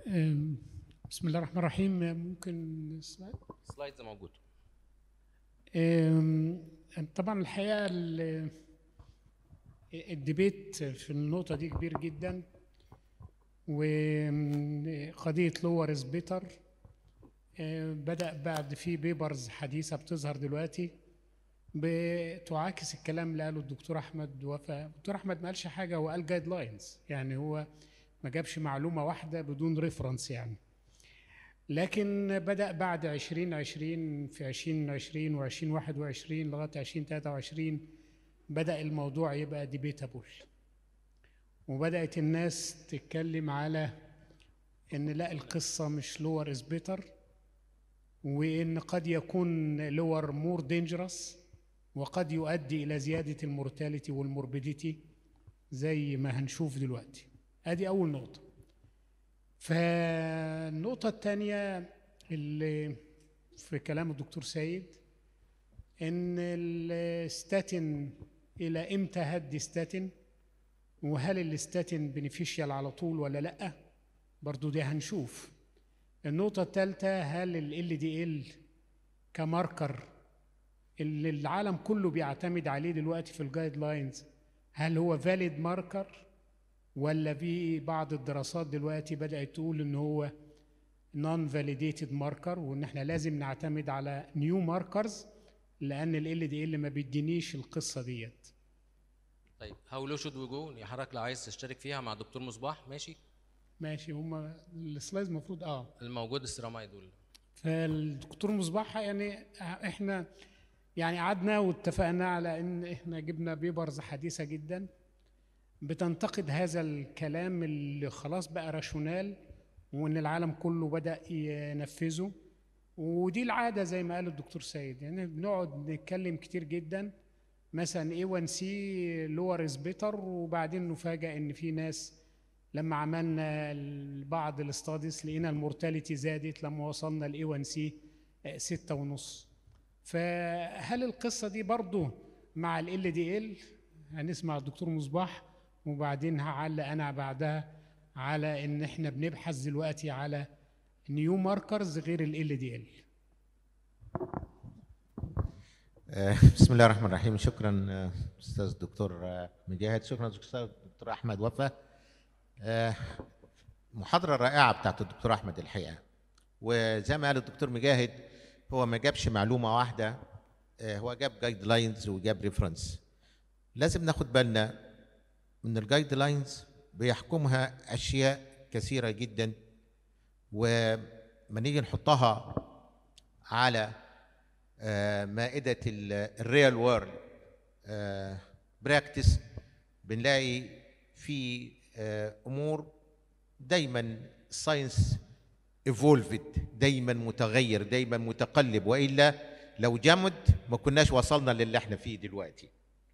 أم، بسم الله الرحمن الرحيم ممكن سلايد سلايدز موجود أم، طبعا الحقيقه ال- الديبيت في النقطه دي كبير جدا وقضيه لور از بيتر بدا بعد في بيبرز حديثه بتظهر دلوقتي بتعاكس الكلام اللي قاله الدكتور احمد وفاء الدكتور احمد ما قالش حاجه هو قال جايد لاينز يعني هو ما جابش معلومه واحده بدون ريفرنس يعني لكن بدأ بعد 2020 في 2020 و2021 لغاية 2023 بدأ الموضوع يبقى ديبيتابل وبدأت الناس تتكلم على إن لا القصة مش لور از بيتر وإن قد يكون لور مور دينجرس وقد يؤدي إلى زيادة المورتاليتي والموربيديتي زي ما هنشوف دلوقتي ادي أول نقطة فالنقطة الثانية اللي في كلام الدكتور سيد إن الستاتين إلى إمتى هدي ستاتين وهل الستاتين بنفيشيال على طول ولا لأ برضو دي هنشوف النقطة الثالثة هل ال دي ال كماركر اللي العالم كله بيعتمد عليه دلوقتي في الجايد لاينز هل هو فاليد ماركر ولا في بعض الدراسات دلوقتي بدأت تقول إن هو نون فاليديتد ماركر وإن إحنا لازم نعتمد على نيو ماركرز لأن ال دي ال ما بيدينيش القصة ديت طيب هاو لو شود وي جو يا حضرتك لو عايز تشترك فيها مع الدكتور مصباح ماشي ماشي هما السلايدز المفروض اه الموجود السيرامايد دول فالدكتور مصباح يعني احنا يعني قعدنا واتفقنا على ان احنا جبنا بيبرز حديثه جدا بتنتقد هذا الكلام اللي خلاص بقى راشونال وان العالم كله بدا ينفذه ودي العاده زي ما قال الدكتور سيد يعني بنقعد نتكلم كتير جدا مثلا اي 1 سي لور از بيتر وبعدين نفاجئ ان في ناس لما عملنا بعض الاستاديز لقينا المورتاليتي زادت لما وصلنا لاي 1 سي ستة ونص فهل القصه دي برضو مع ال دي ال هنسمع الدكتور مصباح وبعدين هعلق انا بعدها على ان احنا بنبحث دلوقتي على نيو ماركرز غير ال دي ال آه، بسم الله الرحمن الرحيم شكرا آه، استاذ الدكتور آه، مجاهد شكرا استاذ الدكتور احمد وفا آه، محاضره رائعه بتاعت الدكتور احمد الحقيقه وزي ما قال الدكتور مجاهد هو ما جابش معلومه واحده آه، هو جاب جايد لاينز وجاب ريفرنس لازم ناخد بالنا ان الجايد لاينز بيحكمها اشياء كثيره جدا وما نيجي نحطها على آه، مائده الريال وورلد براكتس بنلاقي في آه، امور دايما الساينس ايفولفد دايما متغير دايما متقلب والا لو جمد ما كناش وصلنا للي احنا فيه دلوقتي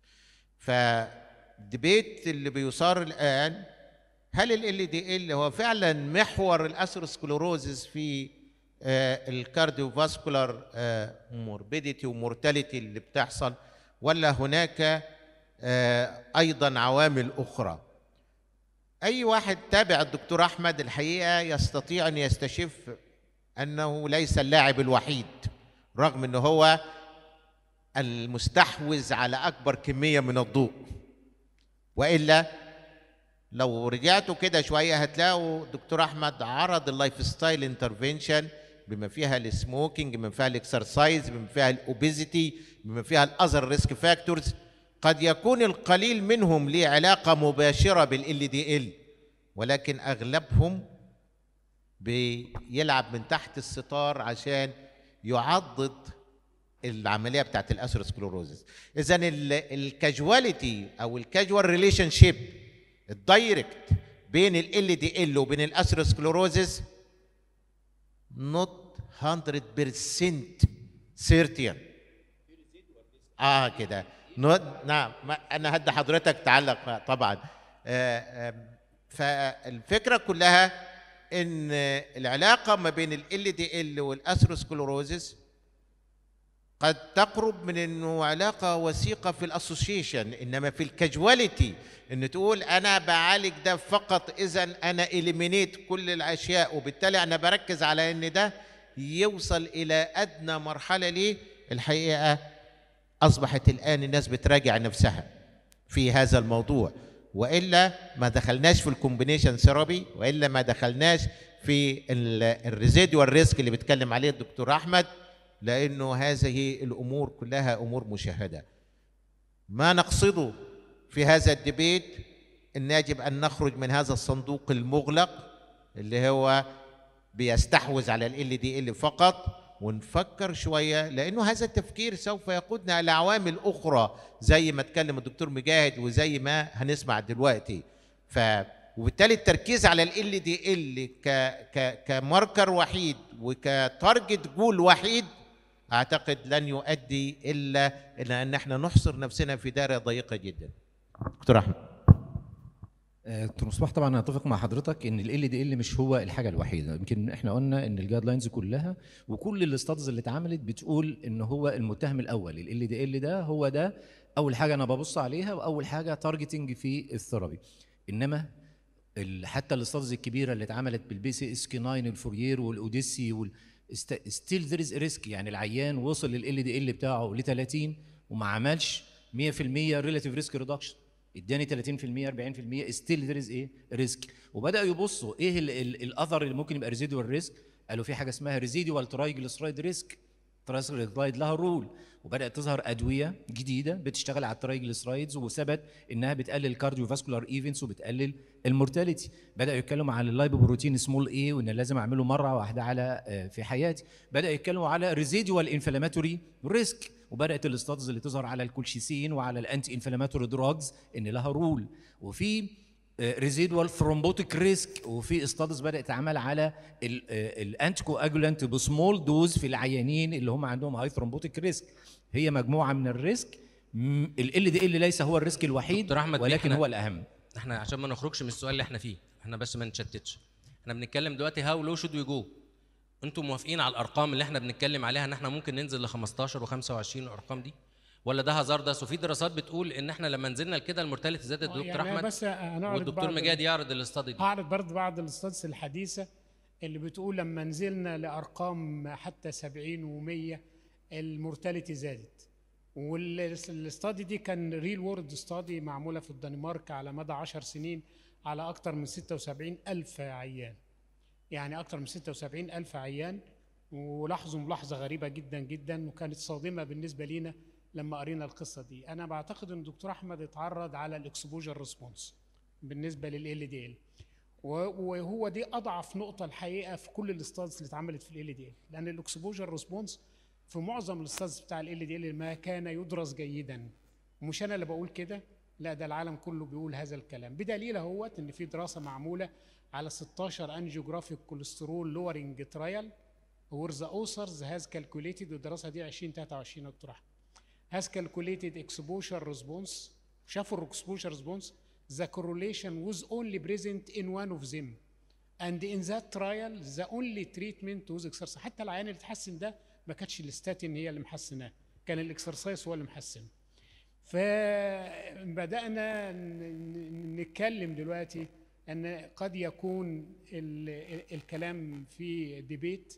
فالديبيت اللي بيصار الان هل ال دي ال هو فعلا محور الاثيروسكلوروزس في الكارديوفاسكولار موربيديتي ومورتاليتي اللي بتحصل ولا هناك آه، ايضا عوامل اخرى اي واحد تابع الدكتور احمد الحقيقه يستطيع ان يستشف انه ليس اللاعب الوحيد رغم انه هو المستحوذ على اكبر كميه من الضوء والا لو رجعتوا كده شويه هتلاقوا دكتور احمد عرض اللايف ستايل انترفنشن بما فيها السموكينج بما فيها الاكسرسايز بما فيها الاوبيزيتي بما فيها الاذر ريسك فاكتورز قد يكون القليل منهم ليه علاقه مباشره بالال دي ال ولكن اغلبهم بيلعب من تحت الستار عشان يعضد العمليه بتاعت الاثيروسكلوروزس اذا الكاجواليتي او الكاجوال ريليشن شيب الدايركت بين ال دي ال وبين الاثيروسكلوروزس not 100% certain اه كده not- نعم ما انا هدي حضرتك تعلق طبعا آه، آم، فالفكره كلها ان العلاقه ما بين ال دي ال والاثيروسكلوروزس قد تقرب من انه علاقه وثيقه في الاسوشيشن انما في الكاجواليتي ان تقول انا بعالج ده فقط اذا انا اليمينيت كل الاشياء وبالتالي انا بركز على ان ده يوصل الى ادنى مرحله ليه الحقيقه اصبحت الان الناس بتراجع نفسها في هذا الموضوع والا ما دخلناش في الكومبينيشن ثيرابي والا ما دخلناش في الريزيدوال ريسك اللي بيتكلم عليه الدكتور احمد لانه هذه الامور كلها امور مشاهده ما نقصده في هذا الدبيت ان يجب ان نخرج من هذا الصندوق المغلق اللي هو بيستحوذ على ال دي ال فقط ونفكر شويه لانه هذا التفكير سوف يقودنا الى عوامل اخرى زي ما اتكلم الدكتور مجاهد وزي ما هنسمع دلوقتي ف وبالتالي التركيز على ال دي ال ك ك كماركر وحيد وكتارجت جول وحيد اعتقد لن يؤدي الا الى ان احنا نحصر نفسنا في دائره ضيقه جدا دكتور احمد آه، دكتور مصباح طبعا انا اتفق مع حضرتك ان ال دي ال مش هو الحاجه الوحيده يمكن احنا قلنا ان الجايد لاينز كلها وكل الاستادز اللي اتعملت بتقول ان هو المتهم الاول ال دي ال ده هو ده اول حاجه انا ببص عليها واول حاجه تارجتنج في الثيرابي انما ال- حتى الاستادز الكبيره اللي اتعملت بالبي سي اس كي 9 والفورير والاوديسي وال ستيل ذير از ريسك يعني العيان وصل لل دي ال بتاعه ل 30 وما عملش 100% ريلاتيف ريسك ريدكشن اداني 30% 40% ستيل ذير از ايه ريسك وبداوا يبصوا ايه الاذر اللي ممكن يبقى ريزيدوال ريسك قالوا في حاجه اسمها ريزيدوال ترايجليسرايد ريسك ترايجليسرايد لها رول وبدات تظهر ادويه جديده بتشتغل على الترايجليسرايدز وثبت انها بتقلل الكارديو فاسكولار ايفنتس وبتقلل المورتاليتي بداوا يتكلموا على اللايبوبروتين سمول اي وان لازم اعمله مره واحده على آه، في حياتي بدا يتكلموا على ريزيدوال انفلاماتوري ريسك وبدات الاستادز اللي تظهر على الكولشيسين وعلى الانتي انفلاماتوري دراجز ان لها رول وفي ريزيدوال ثرومبوتيك ريسك وفي استادز بدات تعمل على الانتي كواجولانت بسمول دوز في العيانين اللي هم عندهم هاي ثرومبوتيك ريسك هي مجموعه من الريسك ال دي ال ليس هو الريسك الوحيد دكتور أحمد، ولكن إحنا- هو الاهم احنا عشان ما نخرجش من السؤال اللي احنا فيه احنا بس ما نتشتتش احنا بنتكلم دلوقتي هاو لو شود وي جو انتوا موافقين على الارقام اللي احنا بنتكلم عليها ان احنا ممكن ننزل ل 15 و25 الارقام دي ولا ده هزاردس وفي دراسات بتقول ان احنا لما نزلنا لكده المورتاليتي زادت دكتور يعني احمد بس هنعرض والدكتور بعض- مجاد يعرض الاستادي دي هعرض برضه بعض الاستادز الحديثه اللي بتقول لما نزلنا لارقام حتى 70 و100 المورتاليتي زادت والاستادي دي كان ريل وورد ستادي معموله في الدنمارك على مدى 10 سنين على اكثر من 76 الف عيان يعني اكثر من 76 الف عيان ولاحظوا ملاحظه غريبه جدا جدا وكانت صادمه بالنسبه لينا لما قرينا القصه دي انا بعتقد ان الدكتور احمد اتعرض على الاكسبوجر ريسبونس بالنسبه لل دي ال وهو دي اضعف نقطه الحقيقه في كل الاستادز اللي اتعملت في ال دي ال لان الاكسبوجر ريسبونس في معظم الاستادز بتاع ال دي ال ما كان يدرس جيدا مش انا اللي بقول كده لا ده العالم كله بيقول هذا الكلام بدليل اهوت ان في دراسه معموله على 16 انجيوجرافيك كوليسترول لورنج ترايل وور ذا اوثرز هاز كالكوليتد والدراسه دي 2023 يا دكتور احمد has calculated exposure response شافوا الاكسبوجر response the correlation was only present in one of them and in that trial the only treatment was exercise حتى العيان اللي اتحسن ده ما كانتش الاستاتين هي اللي محسناه كان الاكسرسايز هو اللي محسن فبدأنا ن- نتكلم دلوقتي ان قد يكون ال- الكلام في ديبيت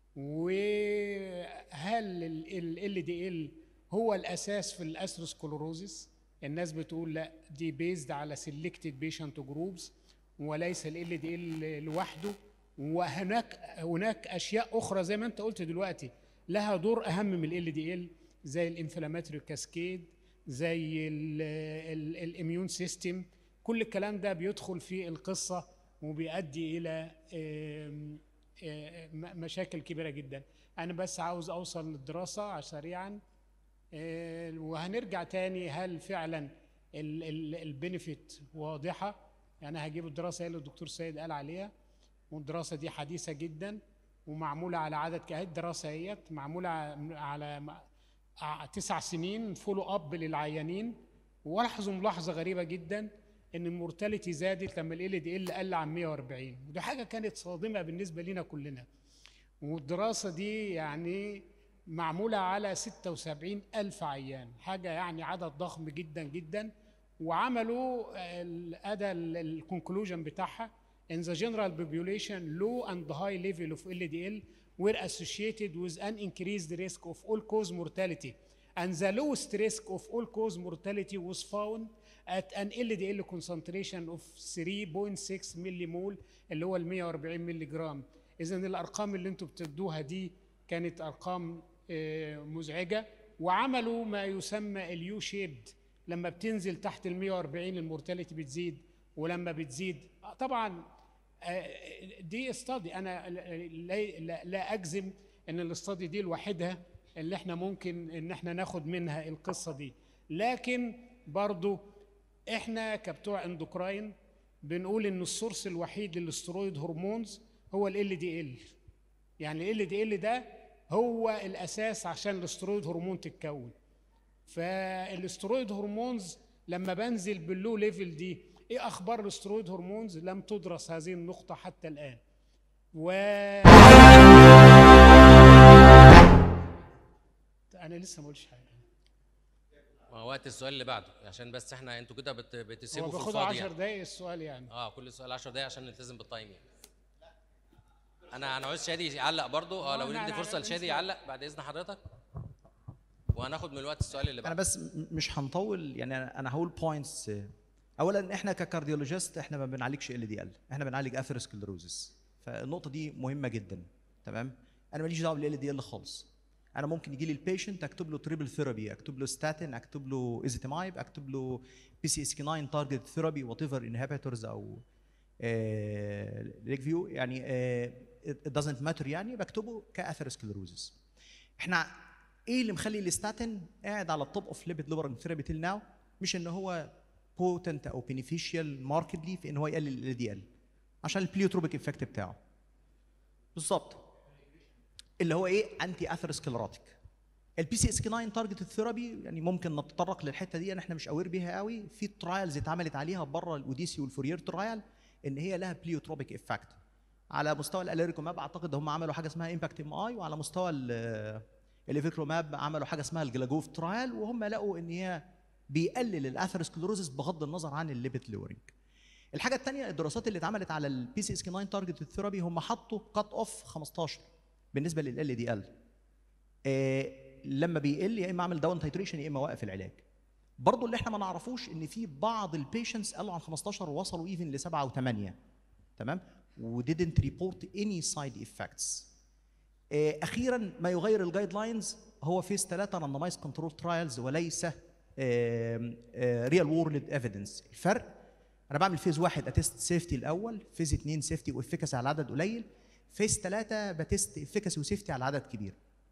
وهل ال دي ال هو الاساس في الاثيروسكلوروزيس الناس بتقول لا دي بيزد على سيلكتد بيشنت جروبس وليس ال دي ال لوحده وهناك هناك اشياء اخرى زي ما انت قلت دلوقتي لها دور اهم من ال دي ال زي الانفلاماتوري كاسكيد زي الاميون سيستم كل الكلام ده بيدخل في القصه وبيؤدي الى آم، آه، م- مشاكل كبيره جدا انا بس عاوز اوصل للدراسه سريعا آه، وهنرجع تاني هل فعلا البنفيت واضحه يعني هجيب الدراسه اللي الدكتور سيد قال عليها والدراسه دي حديثه جدا ومعموله على عدد كهات دراسه اهيت معموله على م- ع- تسع سنين فولو اب للعيانين ولاحظوا ملاحظه غريبه جدا ان المورتاليتي زادت لما ال دي ال قل عن 140 ودي حاجه كانت صادمه بالنسبه لنا كلنا والدراسه دي يعني معمولة على 76 ألف عيان حاجة يعني عدد ضخم جدا جدا وعملوا الأدى الكونكلوجن بتاعها in the general population low and high level of LDL were associated with an increased risk of all cause mortality and the lowest risk of all cause mortality was found at an LDL concentration of 3.6 millimole اللي هو ال 140 مللي جرام اذا الارقام اللي انتم بتدوها دي كانت ارقام آه، مزعجه وعملوا ما يسمى اليو شيبد لما بتنزل تحت ال 140 المورتاليتي بتزيد ولما بتزيد آه، طبعا آه، دي استادي انا لا, لا, لا اجزم ان الاستادي دي لوحدها اللي احنا ممكن ان احنا ناخد منها القصه دي لكن برضو احنا كبتوع اندوكراين بنقول ان السورس الوحيد للاسترويد هرمونز هو ال دي ال يعني ال دي ال ده هو الاساس عشان الاسترويد هرمون تتكون فالاسترويد هرمونز لما بنزل باللو ليفل دي ايه اخبار الاسترويد هرمونز لم تدرس هذه النقطه حتى الان و انا لسه ما قلتش حاجه ما هو وقت السؤال اللي بعده عشان بس احنا انتوا كده بت- هو بتسيبوا في بياخدوا الفاضي 10 يعني. دقايق السؤال يعني اه كل سؤال 10 دقايق عشان نلتزم بالتايم يعني انا انا عاوز شادي يعلق برضو اه آه، لو لا، ندي لا، فرصه لا، لشادي لسه. يعلق بعد اذن حضرتك وهناخد من الوقت السؤال اللي انا بعده بس م- مش هنطول يعني انا أنا هقول بوينتس اولا احنا ككارديولوجيست احنا ما بنعالجش ال دي ال احنا بنعالج اثيروسكلروزس فالنقطه دي مهمه جدا تمام انا ماليش دعوه بالال دي ال خالص انا ممكن يجي لي البيشنت اكتب له تريبل ثيرابي اكتب له ستاتين اكتب له ايزيتيمايب اكتب له بي سي اس كي 9 تارجت ثيرابي وات ايفر انهبيتورز او ليك فيو يعني ات دازنت ماتر يعني بكتبه كاثيروسكلروزس احنا ايه اللي مخلي الاستاتين قاعد على التوب اوف ليبيد ليبرال ثيرابي تيل ناو مش ان هو بوتنت او بينيفيشال ماركتلي في ان هو يقلل ال دي ال عشان البليوتروبيك افكت بتاعه بالظبط اللي هو ايه انتي اثيروسكليروتيك البي سي اس كي 9 تارجت ثيرابي يعني ممكن نتطرق للحته دي ان احنا مش اوير بيها قوي في ترايلز اتعملت عليها بره الاوديسي والفورير ترايل ان هي لها بليوتروبيك افكت على مستوى الاليريكوماب اعتقد هم عملوا حاجه اسمها امباكت ام اي وعلى مستوى ال- الافيكروماب عملوا حاجه اسمها الجلاجوف ترايل وهم لقوا ان هي بيقلل الاثيروسكلروزس بغض النظر عن الليبت لورنج الحاجه الثانيه الدراسات اللي اتعملت على البي سي اس كي 9 تارجت ثيرابي هم حطوا كات اوف 15 بالنسبه لل دي ال لما بيقل يا اما اعمل داون تايتريشن يا اما اوقف العلاج برضه اللي احنا ما نعرفوش ان في بعض البيشنتس قالوا عن 15 ووصلوا ايفن ل 7 و8 تمام و didn't report any side effects آه، اخيرا ما يغير الجايد لاينز هو فيز 3 راندمايز كنترول ترايلز وليس ريال وورلد ايفيدنس الفرق انا بعمل فيز واحد اتست سيفتي الاول فيز اثنين سيفتي وافكاسي على عدد قليل فيز ثلاثه بتست افكاسي وسيفتي على عدد كبير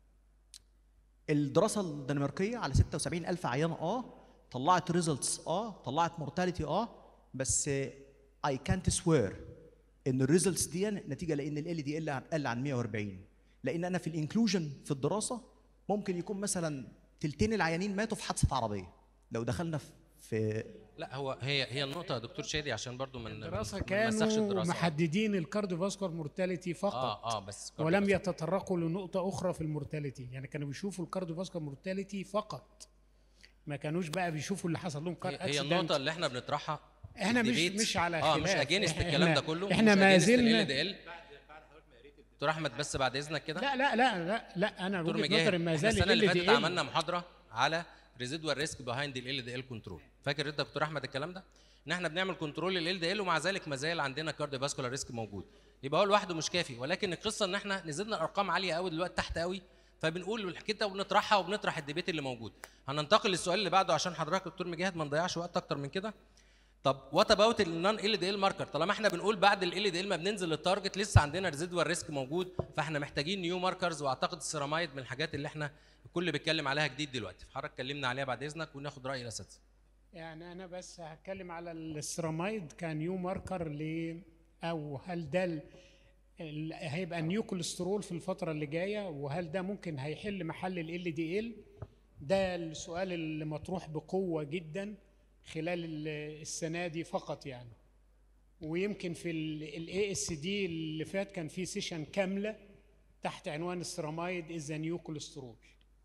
الدراسه الدنماركيه على 76 الف عيان اه طلعت ريزلتس اه طلعت مورتاليتي اه بس اي كانت سوير ان الريزلتس دي نتيجه لان ال دي ال قل عن 140 لان انا في الانكلوجن في الدراسه ممكن يكون مثلا تلتين العيانين ماتوا في حادثه عربيه لو دخلنا في- في لا هو هي هي النقطه يا دكتور شادي عشان برضو من الدراسه ما نمسخش كانوا الدراسة. محددين الكارديوفاسكولار مورتاليتي فقط اه اه بس ولم يتطرقوا لنقطة أخرى في المورتاليتي يعني كانوا بيشوفوا الكارديوفاسكولار مورتاليتي فقط ما كانوش بقى بيشوفوا اللي حصل لهم كار هي, هي النقطه اللي احنا بنطرحها في احنا مش الديبيت. مش على اه مش خلاف. اجينست إحنا- الكلام ده كله احنا ما زلنا ال دكتور احمد بس بعد اذنك كده لا لا لا لا لا انا دكتور وجهة مجاهد نظري ما احنا زال السنه اللي ال فاتت دي عملنا محاضره على ريزيدوال ريسك بيهايند ال دي ال كنترول فاكر انت دكتور احمد الكلام ده ان احنا بنعمل كنترول لل دي ال ومع ذلك ما زال عندنا كارديو فاسكولار ريسك موجود يبقى هو لوحده مش كافي ولكن القصه ان احنا نزلنا ارقام عاليه قوي دلوقتي تحت قوي فبنقول الحكايه ده وبنطرحها وبنطرح الديبيت اللي موجود هننتقل للسؤال اللي بعده عشان حضرتك دكتور مجاهد ما نضيعش وقت اكتر من كده طب وات اباوت النون ال دي ال ماركر طالما احنا بنقول بعد ال دي ال ما بننزل للتارجت لسه عندنا ريزيدوال ريسك موجود فاحنا محتاجين نيو ماركرز واعتقد السيرامايد من الحاجات اللي احنا الكل بيتكلم عليها جديد دلوقتي فحضرتك اتكلمنا عليها بعد اذنك وناخد راي الاساتذه يعني انا بس هتكلم على السيرامايد كنيو ماركر ل او هل ده ال- ال- هيبقى نيو كوليسترول في الفتره اللي جايه وهل ده ممكن هيحل محل ال دي ال ده السؤال اللي مطروح بقوه جدا خلال ال- السنه دي فقط يعني ويمكن في الاي اس دي اللي فات كان في سيشن كامله تحت عنوان السيراميد از نيو كوليسترول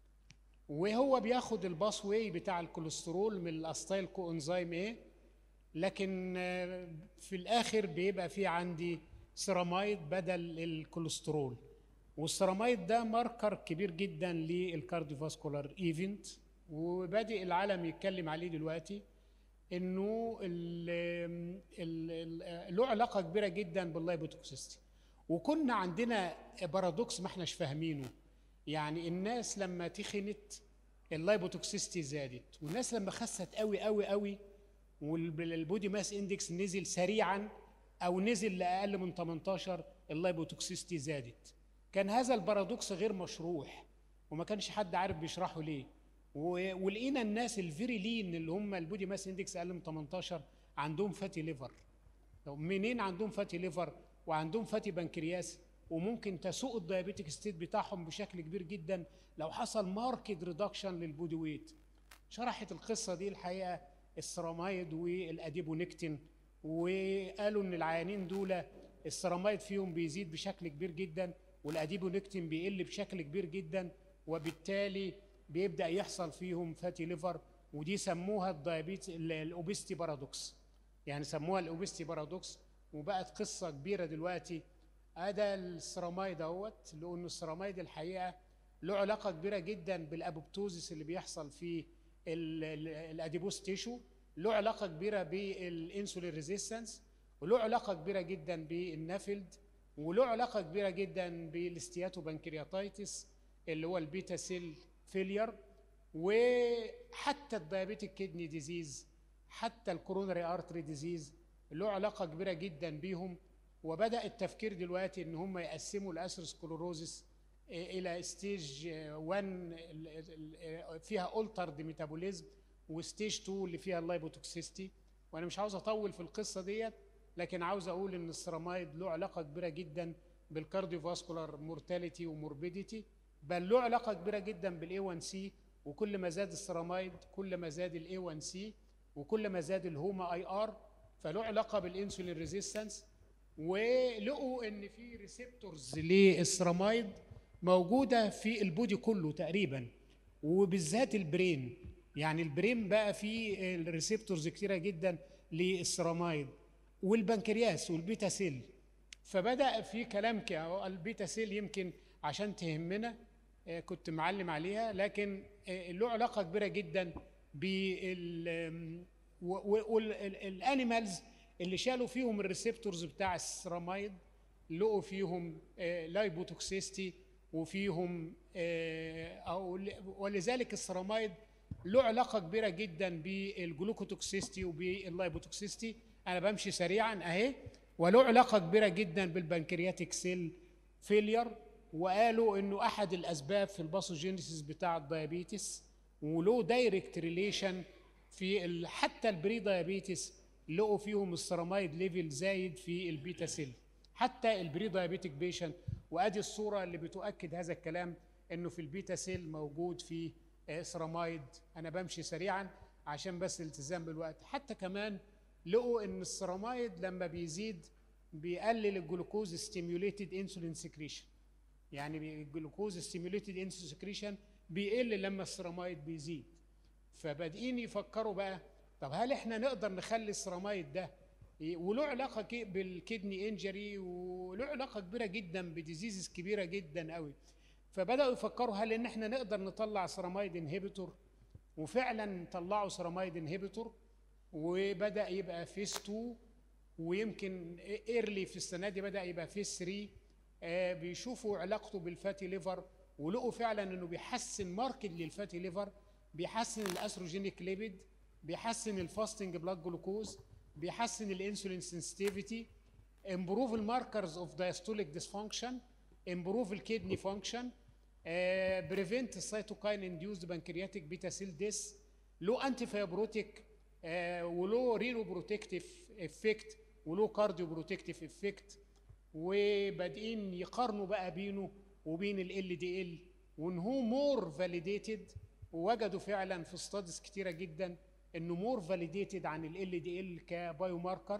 وهو بياخد الباس واي بتاع الكوليسترول من الاستايل كو انزيم ايه لكن آه، في الاخر بيبقى في عندي سيراميد بدل الكوليسترول والسيراميد ده ماركر كبير جدا للكارديوفاسكولار ايفنت وبادئ العالم يتكلم عليه دلوقتي انه ال- ال- ال- له علاقه كبيره جدا باللايبوتوكسيستي وكنا عندنا بارادوكس ما احناش فاهمينه يعني الناس لما تخنت اللايبوتوكسيستي زادت والناس لما خست قوي قوي قوي والبودي ماس اندكس نزل سريعا او نزل لاقل من 18 اللايبوتوكسيستي زادت كان هذا البارادوكس غير مشروح وما كانش حد عارف بيشرحه ليه و- ولقينا الناس الفيري لين اللي هم البودي ماس اندكس اقل من 18 عندهم فاتي ليفر طب منين عندهم فاتي ليفر وعندهم فاتي بنكرياس وممكن تسوء الدايابيتيك ستيت بتاعهم بشكل كبير جدا لو حصل ماركت ريدكشن للبودي ويت شرحت القصه دي الحقيقه السرامايد والاديبونكتين وقالوا ان العيانين دول السرامايد فيهم بيزيد بشكل كبير جدا والاديبونكتين بيقل بشكل كبير جدا وبالتالي بيبدا يحصل فيهم فاتي ليفر ودي سموها الدايابيت الاوبستي بارادوكس يعني سموها الاوبستي بارادوكس وبقت قصه كبيره دلوقتي ادى السرامايد اهوت لانه السرامايد الحقيقه له علاقه كبيره جدا بالابوبتوزيس اللي بيحصل في ال- ال- الاديبوس تيشو له علاقه كبيره بالانسولين ريزيستنس وله علاقه كبيره جدا بالنافلد وله علاقه كبيره جدا بالاستياتو بنكرياتايتس اللي هو البيتا سيل فيلير وحتى الدايابيتيك كيدني ديزيز حتى الكورونري ارتري ديزيز له علاقه كبيره جدا بيهم وبدا التفكير دلوقتي ان هم يقسموا الاسيروسكلوروزس الى ستيج 1 ال- ال- فيها اولترد ميتابوليزم وستيج 2 اللي فيها اللايبوتوكسيستي وانا مش عاوز اطول في القصه ديت لكن عاوز اقول ان السيرامايد له علاقه كبيره جدا بالكارديوفاسكولار مورتاليتي وموربيديتي بل له علاقه كبيره جدا بالاي 1 سي وكل ما زاد السيرامايد كل ما زاد الاي 1 سي وكل ما زاد الهوما اي ار فله علاقه بالانسولين ريزيستنس ولقوا ان في ريسبتورز للسيرامايد موجوده في البودي كله تقريبا وبالذات البرين يعني البرين بقى فيه الريسبتورز كتيره جدا للسيرامايد والبنكرياس والبيتا سيل فبدا في كلام كده أهو البيتا سيل يمكن عشان تهمنا آه، كنت معلم عليها لكن آه، له علاقه كبيره جدا بال والانيمالز اللي شالوا فيهم الريسبتورز بتاع السيرامايد لقوا فيهم آه، لايبوتوكسيستي وفيهم آه، او ل- ولذلك السيرامايد له علاقه كبيره جدا بالجلوكوتوكسيستي وباللايبوتوكسيستي انا بمشي سريعا اهي وله علاقه كبيره جدا بالبنكرياتيك سيل فيلير وقالوا انه احد الاسباب في الباثوجينيسيس بتاع الدايابيتس وله دايركت ريليشن في ال- حتى البري دايابيتس لقوا فيهم السيرامايد ليفل زايد في البيتا سيل حتى البري دايابيتك بيشنت وادي الصوره اللي بتؤكد هذا الكلام انه في البيتا سيل موجود في آه، سيرامايد انا بمشي سريعا عشان بس الالتزام بالوقت حتى كمان لقوا ان السيرامايد لما بيزيد بيقلل الجلوكوز ستيميوليتد انسولين سكريشن يعني بي- الجلوكوز ستيميوليتد انسولين سكريشن بيقل لما السيرامايد بيزيد فبادئين يفكروا بقى طب هل احنا نقدر نخلي السيرامايد ده ي- وله علاقه كي- بالكدني انجري وله علاقه كبيره جدا بديزيزز كبيره جدا قوي فبداوا يفكروا هل ان احنا نقدر نطلع سيرامايد انهبيتور وفعلا طلعوا سيرامايد انهبيتور وبدا يبقى فيس 2 ويمكن ايرلي في السنه دي بدا يبقى فيس 3 آه، بيشوفوا علاقته بالفاتي ليفر ولقوا فعلا انه بيحسن ماركت للفاتي ليفر بيحسن الاستروجينيك ليبيد بيحسن الفاستنج بلاد جلوكوز بيحسن الانسولين سنسيتيفيتي improve الماركرز اوف diastolic dysfunction improve الكدني فانكشن بريفنت السيتوكاين انديوزد بنكرياتيك بيتا سيل ديس له انتي فايبروتيك وله رينو بروتكتيف افكت وله كارديو بروتكتيف افكت وبادئين يقارنوا بقى بينه وبين ال دي ال وان هو مور فاليديتد ووجدوا فعلا في ستاديز كتيره جدا انه مور فاليديتد عن ال دي ال كبايو ماركر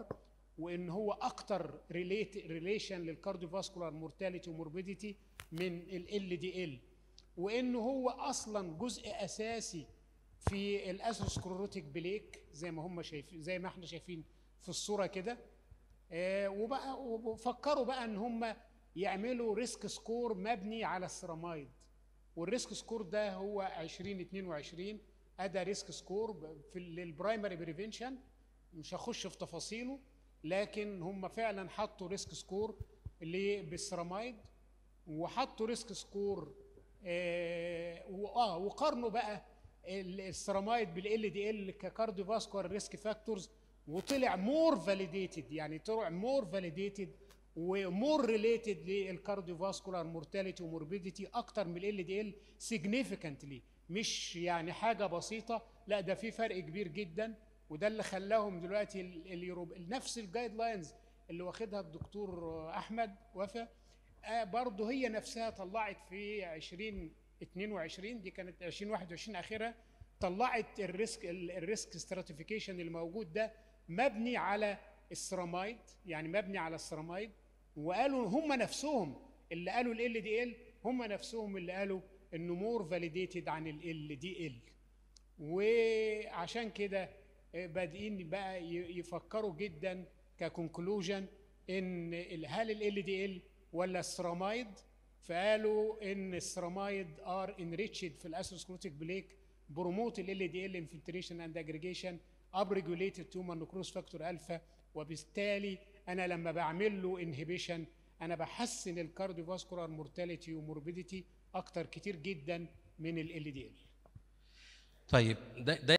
وان هو اكتر ريليت ريليشن للكارديوفاسكولار مورتاليتي وموربيديتي من ال دي ال وانه هو اصلا جزء اساسي في الاسوسكلروتيك بليك زي ما هم شايفين زي ما احنا شايفين في الصوره كده آه، وبقى وفكروا بقى ان هم يعملوا ريسك سكور مبني على السيرامايد والريسك سكور ده هو 2022 ادى ريسك سكور ب- في للبرايمري بريفنشن مش هخش في تفاصيله لكن هم فعلا حطوا ريسك سكور اللي بالسيرامايد وحطوا ريسك سكور اه و- آه، وقارنوا بقى ال- السيرامايد بالال دي ال ككارديو فاسكولار ريسك فاكتورز وطلع مور فاليديتد يعني طلع مور فاليديتد ومور ريليتد للكارديو فاسكولار مورتاليتي وموربيديتي اكتر من ال دي ال سيجنيفيكانتلي مش يعني حاجه بسيطه لا ده في فرق كبير جدا وده اللي خلاهم دلوقتي ال- اليوروب نفس الجايد لاينز اللي واخدها الدكتور احمد وفا آه، برضه هي نفسها طلعت في 2022 دي كانت 2021 اخرها طلعت الريسك ال- الريسك ستراتيفيكيشن اللي موجود ده مبني على السيرامايد يعني مبني على السيرامايد وقالوا هم نفسهم اللي قالوا ال دي ال هم نفسهم اللي قالوا انه مور فاليديتد عن ال دي ال وعشان كده آه، بادئين بقى ي- يفكروا جدا ككونكلوجن ان ال- هل ال دي ال ولا السيرامايد فقالوا ان السيرامايد ار انريتشد في الاسوسكروتيك بليك بروموت ال دي ال انفلتريشن اند اجريجيشن اب ريجوليتد تومر نكروز فاكتور الفا وبالتالي انا لما بعمل له انهبيشن انا بحسن الكارديوفاسكولار مورتاليتي وموربيديتي اكتر كتير جدا من ال دي ال طيب ده ده